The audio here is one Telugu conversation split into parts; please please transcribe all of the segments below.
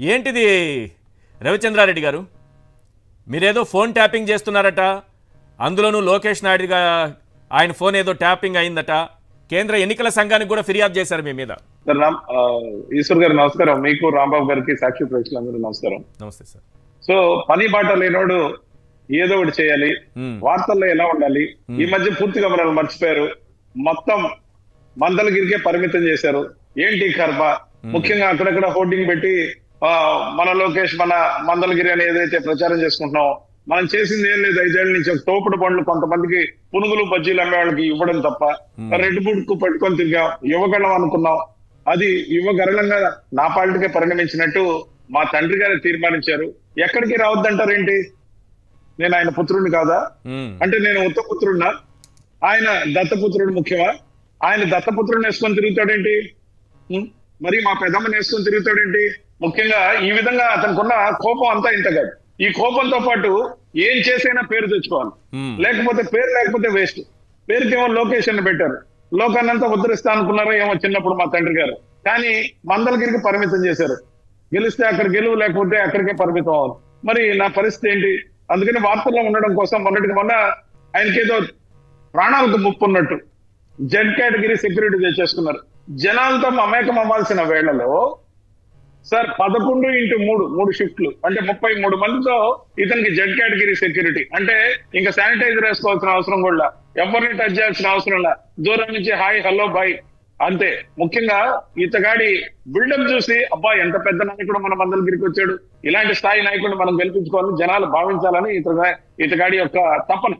ఏంటిది రవిచంద్రారెడ్డి గారు మీరేదో ఫోన్ ట్యాపింగ్ చేస్తున్నారట అందులోనూ లోకేష్ నాయుడుగా ఆయన ఫోన్ ఏదో ట్యాపింగ్ అయిందట కేంద్ర ఎన్నికల సంఘానికి కూడా ఫిర్యాదు చేశారు మీ మీద సార్ రామ్ ఆ, ఈశ్వర్ గారు నమస్కారం మీకు రాంబాబు గారికి సాక్షి ప్రేక్షకులందరూ నమస్కారం నమస్తే సార్ సో పని బాట లేనోడు ఏదో ఒకటి చేయాలి మ్మ్. వార్తల్లో ఎలా ఉండాలి ఈ మధ్య పూర్తిగా మనల్ని మర్చిపోయారు మొత్తం మందలగిరికే పరిమితం చేశారు ఏంటి కర్మ ముఖ్యంగా అక్కడక్కడ హోర్డింగ్ పెట్టి ఆ, మన లోకేష్ మన మందలగిరి అని ఏదైతే ప్రచారం చేసుకుంటున్నాం మనం చేసింది ఏం లేదు ఐదేళ్ల నుంచి ఒక తోపుడు పండ్లు కొంతమందికి పునుగులు బజ్జీలు అమ్మే వాళ్ళకి ఇవ్వడం తప్ప రెడ్ బుక్ పట్టుకొని తిరిగాం యువగణం అనుకున్నాం అది యువగరణంగా నా పార్టీకే పరిణమించినట్టు మా తండ్రి గారు తీర్మానించారు ఎక్కడికి రావద్దంటారేంటి నేను ఆయన పుత్రుడిని కాదా మ్మ్. అంటే నేను ఉత్తపుత్రుడినా ఆయన దత్తపుత్రుడు ముఖ్యమా ఆయన దత్తపుత్రుడిని వేసుకొని తిరుగుతాడేంటి ఉం? మరి మా పెద్దమ్మని వేసుకొని తిరుగుతాడేంటి ముఖ్యంగా ఈ విధంగా అతనికున్న కోపం అంతా ఇంత కాదు ఈ కోపంతో పాటు ఏం చేసైనా పేరు తెచ్చుకోవాలి మ్మ్. లేకపోతే పేరు లేకపోతే వేస్ట్ పేరుకి ఏమో లొకేషన్ పెట్టారు లోకాన్నంతా ఉద్ధరిస్తా అనుకున్నారో ఏమో చిన్నప్పుడు మా తండ్రి గారు కానీ మందలగిరికి పరిమితం చేశారు గెలిస్తే అక్కడ గెలువు లేకపోతే అక్కడికే పరిమితం అవ్వాలి మరి నా పరిస్థితి ఏంటి అందుకని వార్తల్లో ఉండడం కోసం మొన్నటికి మొన్న ఆయనకేదో ప్రాణాలకు ముప్పు ఉన్నట్టు జెడ్ కేటగిరీ సెక్యూరిటీ తెచ్చేసుకున్నారు జనాలతో మమేకం అవ్వాల్సిన వేళలో సార్ పదకొండు ఇంటూ మూడు మూడు షిఫ్ట్లు అంటే ముప్పై మూడు మందితో ఇతనికి జెడ్ కేటగిరీ సెక్యూరిటీ అంటే ఇంకా శానిటైజర్ వేసుకోవాల్సిన అవసరం కూడా ఎవరిని టచ్ చేయాల్సిన అవసరం లే దూరం నుంచి హాయ్ హలో బాయ్ అంతే ముఖ్యంగా ఇతగాడి బిల్డప్ చూసి అబ్బా ఎంత పెద్ద నాయకుడు మన మందలగిరికి వచ్చాడు ఇలాంటి స్థాయి నాయకుడిని మనం గెలిపించుకోవాలని జనాలు భావించాలని ఇతగా ఇతగాడి యొక్క తపన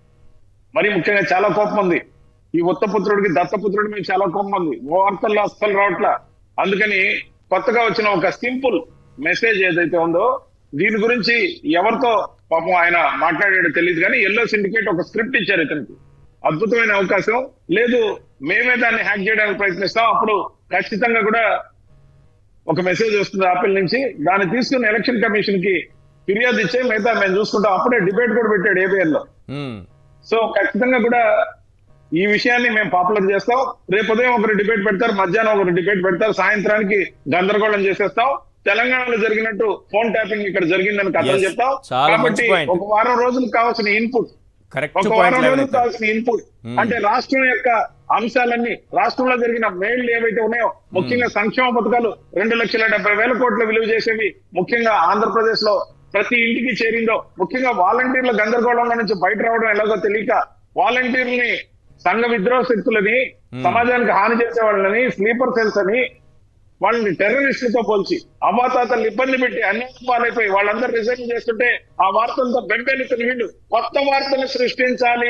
మరి ముఖ్యంగా చాలా కోపం ఉంది ఈ ఉత్తపుత్రుడికి దత్తపుత్రుడి మీద చాలా కోపం ఉంది వార్తల్లో అస్సలు రావట్లా అందుకని కొత్తగా వచ్చిన ఒక సింపుల్ మెసేజ్ ఏదైతే ఉందో దీని గురించి ఎవరితో పాపం ఆయన మాట్లాడాడో తెలియదు కానీ ఎల్లో సిండికేట్ ఒక స్క్రిప్ట్ ఇచ్చారు ఇతనికి అద్భుతమైన అవకాశం లేదు మేమే దాన్ని హ్యాక్ చేయడానికి ప్రయత్నిస్తాం అప్పుడు ఖచ్చితంగా కూడా ఒక మెసేజ్ వస్తుంది ఆపిల్ నుంచి దాన్ని తీసుకుని ఎలక్షన్ కమిషన్ కి ఫిర్యాదు ఇచ్చే మిగతా మేము చూసుకుంటాం అప్పుడే డిబేట్ కూడా పెట్టాడు ఏబిఎల్ లో మ్మ్. సో ఖచ్చితంగా కూడా ఈ విషయాన్ని మేము పాపులర్ చేస్తాం రేపు ఉదయం ఒకరు డిబేట్ పెడతారు మధ్యాహ్నం ఒకరు డిబేట్ పెడతారు సాయంత్రానికి గందరగోళం చేసేస్తాం తెలంగాణలో జరిగినట్టు ఫోన్ ట్యాపింగ్ ఇక్కడ జరిగిందని కథలు Yes. చెప్తాం చాలా మంచి కాబట్టి point. ఒక వారం రోజులకు కావాల్సిన ఇన్పుట్ కరెక్ట్ ఒక పాయింట్ వారం రోజులకు లేవనెత్తారు. కావాల్సిన ఇన్పుట్ అంటే రాష్ట్రం యొక్క అంశాలన్నీ రాష్ట్రంలో జరిగిన మేళ్లు ఏవైతే ఉన్నాయో ముఖ్యంగా సంక్షేమ పథకాలు రెండు లక్షల డెబ్బై వేల కోట్ల విలువ చేసేవి ముఖ్యంగా ఆంధ్రప్రదేశ్ లో ప్రతి ఇంటికి చేరిందో ముఖ్యంగా వాలంటీర్ల గందరగోళంలో నుంచి బయట రావడం ఎలాగో తెలియక వాలంటీర్లని సంఘ విద్రోహ శక్తులని సమాజానికి హాని చేసే వాళ్ళని స్లీపర్ సెల్స్ అని వాళ్ళని టెర్రరిస్టులతో పోల్చి అవాతాతలు ఇబ్బంది పెట్టి అన్యాయం పాలైపోయి వాళ్ళందరూ రిజైన్ చేస్తుంటే ఆ వార్తలతో బెంబెలుతున్న వీళ్ళు కొత్త వార్తను సృష్టించాలి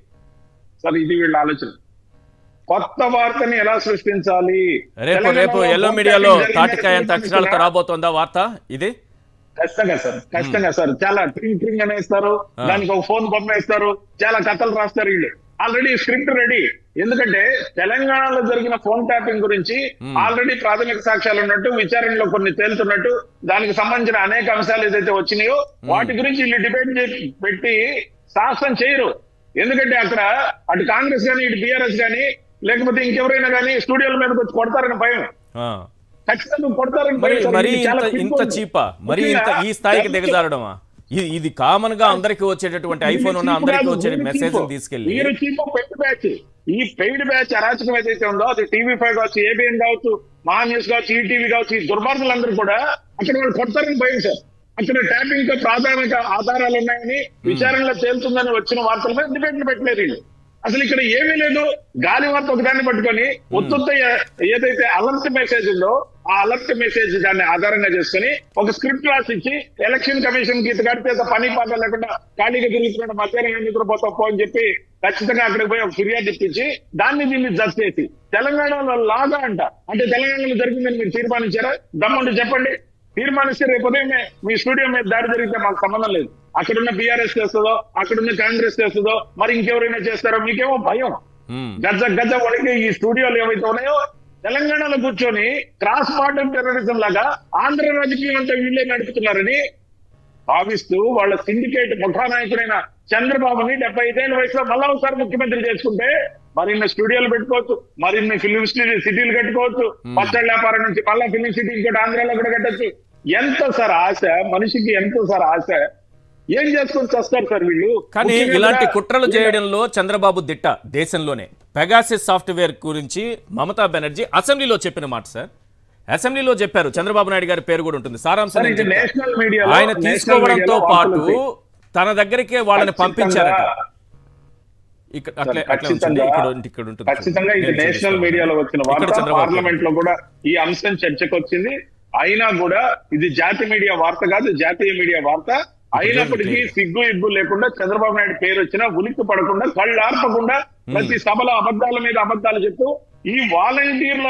సరే ఇది వీళ్ళ ఆలోచన కొత్త వార్తని ఎలా సృష్టించాలి రేపు రేపు తెలంగాణలో ఎల్లో vote మీడియాలో counting తాటికాయ అంత జరిగిన అక్షరాలతో రాబోతోందా వార్త ఇది ఖచ్చితంగా సార్ ఖచ్చితంగా సార్ చాలా ట్రింగ్ ట్రింగ్ అనే ఇస్తారు దానికి ఒక ఫోన్ బొమ్మ ఇస్తారు చాలా కథలు రాస్తారు వీళ్ళు ఆల్రెడీ స్క్రిప్ట్ రెడీ ఎందుకంటే తెలంగాణలో జరిగిన ఫోన్ ట్యాపింగ్ గురించి ఆల్రెడీ ప్రాథమిక సాక్ష్యాలు ఉన్నట్టు విచారణలో కొన్ని తేలుతున్నట్టు దానికి సంబంధించిన అనేక అంశాలు ఏదైతే వచ్చినాయో వాటి గురించి వీళ్ళు డిబేట్ పెట్టి సాహసం చేయరు ఎందుకంటే అక్కడ అటు కాంగ్రెస్ కానీ ఇటు బీఆర్ఎస్ కానీ లేకపోతే ఇంకెవరైనా కానీ స్టూడియోల మీదకి వచ్చి కొడతారని భయం ఆ. ఖచ్చితంగా కొడతారని మరి భయం సార్. మరి ఇది చాలా ఇంత ఇంత pinpoint. చీపా మరి ఇంత ఈ ముఖ్యంగా స్థాయికి ఎంత- దిగజారడమా ఇది ఇది కామన్ గా అందరికి వచ్చేటటువంటి ఐఫోన్ ఉన్న అందరికి వచ్చే మెసేజ్ తీసుకెళ్ళి మీరు చీప్ పెయిడ్ బ్యాచ్ ఈ పెయిడ్ బ్యాచ్ అరాచకం ఏదైతే ఉందో అది టీవీ ఫైవ్ కావచ్చు ఏబిఎన్ కావచ్చు మహా న్యూస్ కావచ్చు ఈటీవీ కావచ్చు ఈ దుర్మార్గులందరూ కూడా అక్కడ వాళ్ళు కొడతారని భయం సార్ అక్కడ ట్యాపింగ్ తో ప్రాథమిక ఆధారాలు ఉన్నాయని విచారణలో తేలుతుందని వచ్చిన వార్తల మీద డిబేట్లు పెట్టలేరు వీళ్ళు అసలు ఇక్కడ ఏమీ లేదు గాలి వార్త ఒకదాన్ని పట్టుకొని ఉత్తుత్త ఏ- ఏదైతే అలర్ట్ మెసేజ్ ఉందో ఆ అలర్ట్ మెసేజ్ దాన్ని ఆధారంగా చేసుకొని ఒక స్క్రిప్ట్ రాసి ఇచ్చి ఎలక్షన్ కమిషన్ కి ఇతగాడితే పని పాట లేకుండా ఖాళీగా తిరుగుతున్న మధ్యాహ్నం నిద్రపోతావు పో అని చెప్పి ఖచ్చితంగా అక్కడికి పోయి ఒక ఫిర్యాదు ఇప్పించి దాన్ని దీన్ని జస్ట్ చేసి తెలంగాణలో లాగా అంట అంటే తెలంగాణలో జరిగిందని మీరు తీర్మానించారా దమ్ముండి చెప్పండి తీర్మానిస్తే రేపు ఉదయమే మీ స్టూడియో మీద దాడి జరిగితే మాకు సంబంధం లేదు అక్కడున్న బీఆర్ఎస్ చేస్తుందో అక్కడున్న కాంగ్రెస్ చేస్తుందో మరి ఇంకెవరైనా చేస్తారో మీకేమో భయం మ్మ్. గజ గజ వణికి ఈ స్టూడియోలు ఏవైతే ఉన్నాయో తెలంగాణలో కూర్చొని క్రాస్ బార్డర్ టెర్రరిజం లాగా ఆంధ్ర రాజకీయం అంతా వీళ్ళే నడుపుతున్నారని భావిస్తూ వాళ్ళ సిండికేట్ ముఠానాయకుడైన చంద్రబాబుని డెబ్బై ఐదేళ్ల వయసులో మళ్ళా ఒకసారి ముఖ్యమంత్రి చేసుకుంటే మరిన్ని స్టూడియోలు పెట్టుకోవచ్చు మరిన్ని ఫిలిం సిటీలు కట్టుకోవచ్చు పచ్చడి వ్యాపారం నుంచి మళ్ళా ఫిలిం సిటీ ఇంకోటి ఆంధ్రాలో కూడా కట్టొచ్చు ఎంత సార్ ఆశ మనిషికి ఎంత సార్ ఆశ ఏం చేసుకొని చేస్తారు సార్ వీళ్ళు కానీ ముఖ్యంగా ఇలాంటి కూడా కుట్రలు చేయడంలో చంద్రబాబు దిట్ట దేశంలోనే పెగాసిస్ సాఫ్ట్వేర్ గురించి మమతా బెనర్జీ అసెంబ్లీలో చెప్పిన మాట సార్ అసెంబ్లీలో చెప్పారు చంద్రబాబు నాయుడు గారి పేరు కూడా ఉంటుంది సారాంశం సార్, నేను ఇది చెప్తా. నేషనల్ మీడియాలో- ఆయన నేషనల్ తీసుకోవడంతో మీడియాలో పాటు వార్తలు వచ్చాయి. తన దగ్గరికే వాళ్ళని పంపించారట ఇక్కడ అట్లే అట్లే ఉంచండి. ఖచ్చితంగా ఇక్కడ ఉంటే ఇక్కడ ఉంటుంది ఖచ్చితంగా ఇది నేను నేషనల్ చూపిస్తాను. మీడియాలో వచ్చిన ఇక్కడ వార్త చంద్రబాబు పార్లమెంట్ లో కూడా ఈ అంశం చర్చకు వచ్చింది అయినా కూడా ఇది జాతి మీడియా వార్త కాదు జాతీయ మీడియా వార్త అయినప్పటికీ సిగ్గు ఇగ్గు లేకుండా చంద్రబాబు నాయుడు పేరు వచ్చినా ఉలిక్కి పడకుండా కళ్ళు ఆర్పకుండా ప్రతి సభలో అబద్ధాల మీద అబద్ధాలు చెప్తూ ఈ వాలంటీర్ల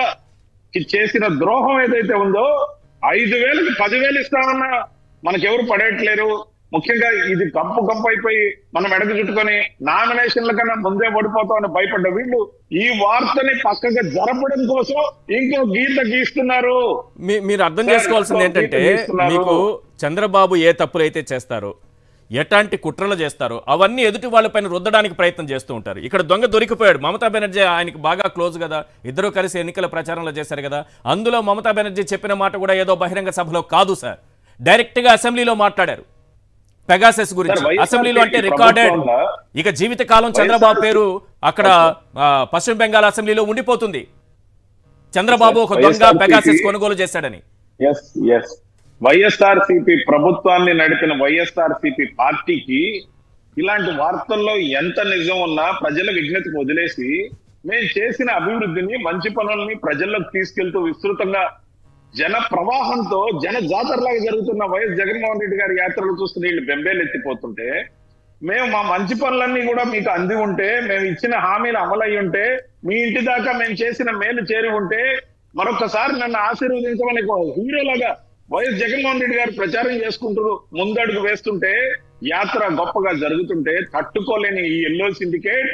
చేసిన ద్రోహం ఏదైతే ఉందో ఐదు వేలకు పదివేలు ఇస్తామన్నా మనకెవరు పడేయట్లేరు ముఖ్యంగా ఇది కంపు కంపు అయిపోయి మనం ఎడకు చుట్టుకొని నామినేషన్ల కన్నా ముందే ఓడిపోతామని భయపడ్డ వీళ్ళు ఈ వార్తని పక్కగా జరపడం కోసం ఇంకో గీత గీస్తున్నారు మీ- మీరు అర్థం సార్, చేసుకోవాల్సింది ఎంతో ఏంటంటే గీస్తున్నారు. మీకు చంద్రబాబు ఏ తప్పులు అయితే చేస్తారో ఎట్లాంటి కుట్రలు చేస్తారో అవన్నీ ఎదుటి వాళ్ళపైన రుద్దడానికి ప్రయత్నం చేస్తూ ఉంటారు ఇక్కడ దొంగ దొరికిపోయాడు మమతా బెనర్జీ ఆయనకి బాగా క్లోజ్ కదా ఇద్దరు కలిసి ఎన్నికల ప్రచారంలో చేశారు కదా అందులో మమతా బెనర్జీ చెప్పిన మాట కూడా ఏదో బహిరంగ సభలో కాదు సార్ డైరెక్ట్ గా అసెంబ్లీలో మాట్లాడారు పెగాసెస్ గురించి సార్, వైఎస్ఆర్ అసెంబ్లీలో అంటే సిపి రికార్డెడ్ ప్రభుత్వంలో ఇక జీవితకాలం చంద్రబాబు పేరు అక్కడ ఆ, పశ్చిమ బెంగాల్ అసెంబ్లీలో ఉండిపోతుంది చంద్రబాబు ఒక దొంగ వైఎస్ఆర్ పెగాసెస్ సిపి కొనుగోలు చేశాడని ఎస్ ఎస్ వైఎస్ఆర్ సిపి ప్రభుత్వాన్ని నడిపిన వైఎస్ఆర్ సిపి పార్టీకి ఇలాంటి వార్తల్లో ఎంత నిజం ఉన్నా ప్రజల విజ్ఞతకు వదిలేసి మేము చేసిన అభివృద్ధిని మంచి పనుల్ని ప్రజల్లోకి తీసుకెళ్తూ విస్తృతంగా జన ప్రవాహంతో జన జాతరలాగా జరుగుతున్న వైఎస్ జగన్మోహన్ రెడ్డి గారి యాత్రలు చూస్తున్న వీళ్ళు బెంబేలు ఎత్తిపోతుంటే మేము మా మంచి పనులన్నీ కూడా మీకు అంది ఉంటే మేము ఇచ్చిన హామీలు అమలయ్యి ఉంటే మీ ఇంటి దాకా మేము చేసిన మేలు చేరి ఉంటే మరొకసారి నన్ను ఆశీర్వదించమని ఒక హీరోలాగా వైఎస్ జగన్మోహన్ రెడ్డి గారు ప్రచారం చేసుకుంటూ ముందడుగు వేస్తుంటే యాత్ర గొప్పగా జరుగుతుంటే తట్టుకోలేని ఈ ఎల్లో సిండికేట్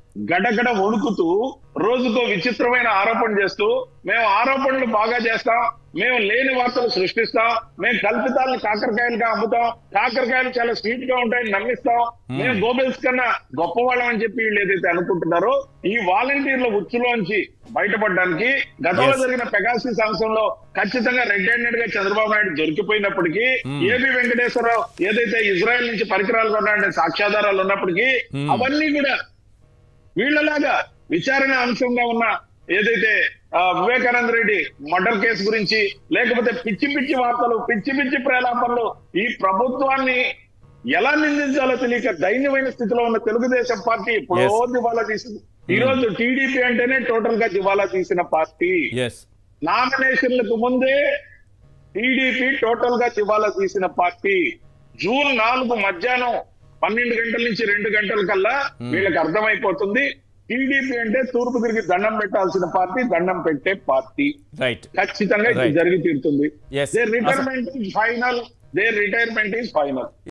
గడగడ వణుకుతూ రోజుకో విచిత్రమైన ఆరోపణ చేస్తూ మేము ఆరోపణలు బాగా చేస్తాం మేము లేని వార్తలు సృష్టిస్తాం మేము కల్పితాలను కాకరకాయలుగా అమ్ముతాం కాకరకాయలు చాలా స్వీట్ గా ఉంటాయని నమ్మిస్తాం మేము గోబెల్స్ కన్నా గొప్పవాళ్ళం అని చెప్పి వీళ్ళు ఏదైతే అనుకుంటున్నారో ఈ వాలంటీర్ల ఉచ్చులోంచి బయటపడడానికి గతంలో Yes. జరిగిన పెగాసిస్ అంశంలో ఖచ్చితంగా రెడ్ హ్యాండెడ్ గా చంద్రబాబు నాయుడు దొరికిపోయినప్పటికీ ఏబి వెంకటేశ్వరరావు ఏదైతే ఇజ్రాయెల్ నుంచి పరికరాలు కొన్నాడనే సాక్ష్యాధారాలు ఉన్నప్పటికీ అవన్నీ కూడా వీళ్ళలాగా విచారణ అంశంగా ఉన్న ఏదైతే ఆ, వివేకానంద రెడ్డి మర్డర్ కేసు గురించి లేకపోతే పిచ్చి పిచ్చి వార్తలు పిచ్చి పిచ్చి ప్రేలాపనలు ఈ ప్రభుత్వాన్ని ఎలా నిందించాలో తెలియక దైన్యమైన స్థితిలో ఉన్న తెలుగుదేశం పార్టీ ఎప్పుడో Yes. దివాలా తీసింది ఈ రోజు టీడీపీ అంటేనే టోటల్ గా దివాలా తీసిన పార్టీ ఎస్ నామినేషన్లకు ముందే టీడీపీ టోటల్ గా దివాలా తీసిన పార్టీ జూన్ నాలుగు మధ్యాహ్నం పన్నెండు గంటల నుంచి రెండు గంటల కల్లా వీళ్ళకి అర్థమైపోతుంది టీడీపీ అంటే తూర్పు తిరిగి దండం పెట్టాల్సిన పార్టీ దండం పెట్టే పార్టీ రైట్ ఖచ్చితంగా ఇది Right. జరిగి తీరుతుంది Yes. They retirement final they retirement is final